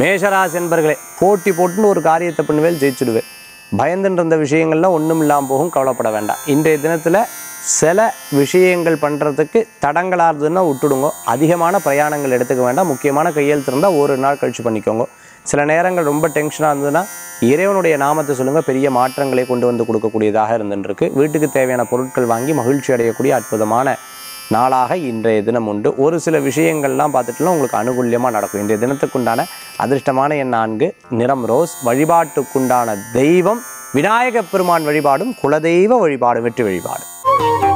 மேஷராசி என்பர்களே போட்டி போட்டுன்னு ஒரு காரியத்தை பண்ணுவேல் ஜெயிச்சுடுவேன் பயந்துட்டு இருந்த விஷயங்கள்லாம் ஒன்றும் இல்லாமல் போகும் கவலைப்பட வேண்டாம் இன்றைய தினத்தில் சில விஷயங்கள் பண்ணுறதுக்கு தடங்களாக இருந்ததுன்னா விட்டுடுங்க அதிகமான பிரயாணங்கள் எடுத்துக்க வேண்டாம் முக்கியமான கையெழுத்து இருந்தால் ஒரு நாள் கழிச்சு பண்ணிக்கோங்க சில நேரங்கள் ரொம்ப டென்ஷனாக இருந்ததுன்னா இறைவனுடைய நாமத்தை சொல்லுங்கள் பெரிய மாற்றங்களை கொண்டு வந்து கொடுக்கக்கூடியதாக இருந்துருக்கு வீட்டுக்கு தேவையான பொருட்கள் வாங்கி மகிழ்ச்சி அடையக்கூடிய அற்புதமான நாளாக இன்றைய தினம் உண்டு ஒரு சில விஷயங்கள்லாம் பார்த்துட்டுலாம் உங்களுக்கு அனுகூல்யமாக நடக்கும் இன்றைய தினத்துக்குண்டான அதிர்ஷ்டமான எண் நான்கு நிறம் ரோஸ் வழிபாட்டுக்குண்டான தெய்வம் விநாயகப் பெருமான் வழிபாடும் குலதெய்வ வழிபாடு வெற்றி வழிபாடு